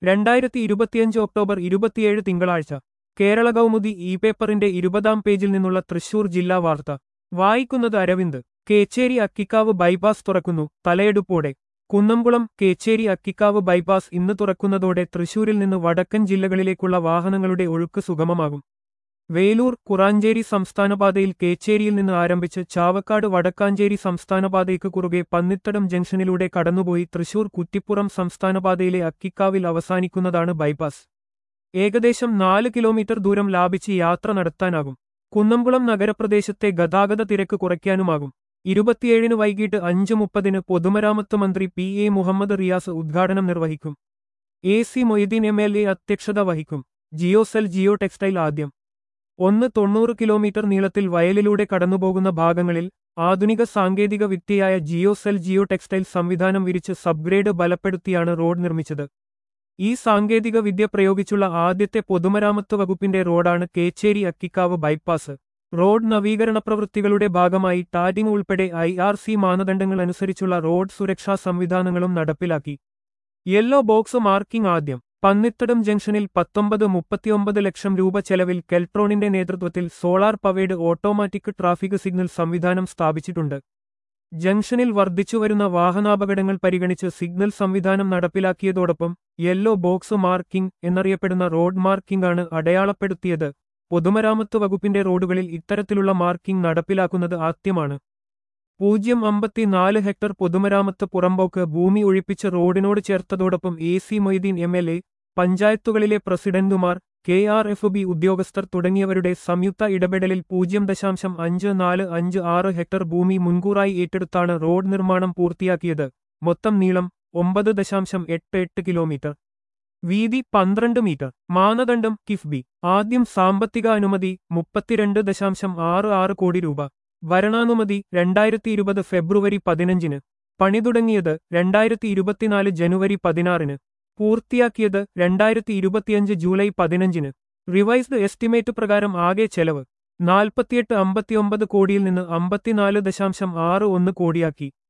രണ്ടായിരത്തി ഇരുപത്തിയഞ്ച് ഒക്ടോബർ ഇരുപത്തിയേഴ് തിങ്കളാഴ്ച കേരള കൗമുദി ഇ പേപ്പറിന്റെ ഇരുപതാം പേജിൽ നിന്നുള്ള തൃശൂർ ജില്ലാ വാർത്ത വായിക്കുന്നത് അരവിന്ദ് കേച്ചേരി അക്കിക്കാവ് ബൈപ്പാസ് തുറക്കുന്നു തലയെടുപ്പോടെ കുന്നംകുളം കേച്ചേരി അക്കിക്കാവ് ബൈപ്പാസ് ഇന്ന് തുറക്കുന്നതോടെ തൃശൂരിൽ നിന്ന് വടക്കൻ ജില്ലകളിലേക്കുള്ള വാഹനങ്ങളുടെ ഒഴുക്ക് സുഗമമാകും വേലൂർ കുറാഞ്ചേരി സംസ്ഥാനപാതയിൽ കേച്ചേരിയിൽ നിന്ന് ആരംഭിച്ച് ചാവക്കാട് വടക്കാഞ്ചേരി സംസ്ഥാനപാതയ്ക്ക് കുറുകെ പന്നിത്തടം ജംഗ്ഷനിലൂടെ കടന്നുപോയി തൃശൂർ കുറ്റിപ്പുറം സംസ്ഥാനപാതയിലെ അക്കിക്കാവിൽ അവസാനിക്കുന്നതാണ് ബൈപ്പാസ് ഏകദേശം നാല് കിലോമീറ്റർ ദൂരം ലാഭിച്ച് യാത്ര നടത്താനാകും കുന്നംകുളം നഗരപ്രദേശത്തെ ഗതാഗത തിരക്ക് കുറയ്ക്കാനുമാകും ഇരുപത്തിയേഴിന് വൈകിട്ട് അഞ്ച് മുപ്പതിന് പൊതുമരാമത്ത് മന്ത്രി പി എ മുഹമ്മദ് റിയാസ് ഉദ്ഘാടനം നിർവഹിക്കും A C Moideen M L A അധ്യക്ഷത വഹിക്കും ജിയോസെൽ ജിയോ ടെക്സ്റ്റൈൽ ആദ്യം ഒന്ന് തൊണ്ണൂറ് കിലോമീറ്റർ നീളത്തിൽ വയലിലൂടെ കടന്നുപോകുന്ന ഭാഗങ്ങളിൽ ആധുനിക സാങ്കേതിക വിദ്യയായ ജിയോസെൽ ജിയോ ടെക്സ്റ്റൈൽ സംവിധാനം വിരിച്ച് സബ്ഗ്രേഡ് ബലപ്പെടുത്തിയാണ് റോഡ് നിർമ്മിച്ചത് ഈ സാങ്കേതിക വിദ്യ പ്രയോഗിച്ചുള്ള ആദ്യത്തെ പൊതുമരാമത്ത് വകുപ്പിന്റെ റോഡാണ് കേച്ചേരി അക്കിക്കാവ് ബൈപ്പാസ് റോഡ് നവീകരണ പ്രവൃത്തികളുടെ ഭാഗമായി ടാറ്റിംഗ് ഉൾപ്പെടെ ഐ ആർ സി മാനദണ്ഡങ്ങൾ അനുസരിച്ചുള്ള റോഡ് സുരക്ഷാ സംവിധാനങ്ങളും നടപ്പിലാക്കി യെല്ലോ ബോക്സ് മാർക്കിംഗ് ആദ്യം പന്നിത്തടം ജംഗ്ഷനിൽ പത്തൊമ്പത് മുപ്പത്തിയൊമ്പത് ലക്ഷം രൂപ ചെലവിൽ കെൽട്രോണിന്റെ നേതൃത്വത്തിൽ solar powered automatic traffic signal സംവിധാനം സ്ഥാപിച്ചിട്ടുണ്ട് ജംഗ്ഷനിൽ വർദ്ധിച്ചുവരുന്ന വാഹനാപകടങ്ങൾ പരിഗണിച്ച് സിഗ്നൽ സംവിധാനം നടപ്പിലാക്കിയതോടൊപ്പം യെല്ലോ ബോക്സ് മാർക്കിംഗ് എന്നറിയപ്പെടുന്ന റോഡ് മാർക്കിംഗ് ആണ് അടയാളപ്പെടുത്തിയത് പൊതുമരാമത്ത് വകുപ്പിന്റെ റോഡുകളിൽ ഇത്തരത്തിലുള്ള മാർക്കിംഗ് നടപ്പിലാക്കുന്നത് ആദ്യമാണ് പൂജ്യം അമ്പത്തിനാല് ഹെക്ടർ പൊതുമരാമത്ത് പുറമ്പോക്ക് ഭൂമി ഒഴിപ്പിച്ച് റോഡിനോട് ചേർത്തതോടൊപ്പം A C Moideen M L A പഞ്ചായത്തുകളിലെ പ്രസിഡന്റുമാർ കെ ആർ എഫ് ബി ഉദ്യോഗസ്ഥർ തുടങ്ങിയവരുടെ സംയുക്ത ഇടപെടലിൽ പൂജ്യം ദശാംശം അഞ്ച് നാല് അഞ്ച് ആറ് ഹെക്ടർ ഭൂമി മുൻകൂറായി ഏറ്റെടുത്താണ് റോഡ് നിർമ്മാണം പൂർത്തിയാക്കിയത് മൊത്തം നീളം ഒമ്പത് ദശാംശം എട്ട് എട്ട് കിലോമീറ്റർ വീതി പന്ത്രണ്ട് മീറ്റർ മാനദണ്ഡം കിഫ്ബി ആദ്യം സാമ്പത്തിക അനുമതി മുപ്പത്തിരണ്ട് ദശാംശം ആറ് ആറ് കോടി രൂപ വരണാനുമതി രണ്ടായിരത്തി ഇരുപത് ഫെബ്രുവരി പതിനഞ്ചിന് പണി തുടങ്ങിയത് രണ്ടായിരത്തി ഇരുപത്തിനാല് ജനുവരി പതിനാറിന് പൂർത്തിയാക്കിയത് രണ്ടായിരത്തി ഇരുപത്തിയഞ്ച് ജൂലൈ പതിനഞ്ചിന് റിവൈസ്ഡ് എസ്റ്റിമേറ്റ് പ്രകാരം ആകെ ചെലവ് നാൽപ്പത്തിയെട്ട് അമ്പത്തിയൊമ്പത് കോടിയിൽ നിന്ന് അമ്പത്തിനാല് ദശാംശം ആറ് ഒന്ന് കോടിയാക്കി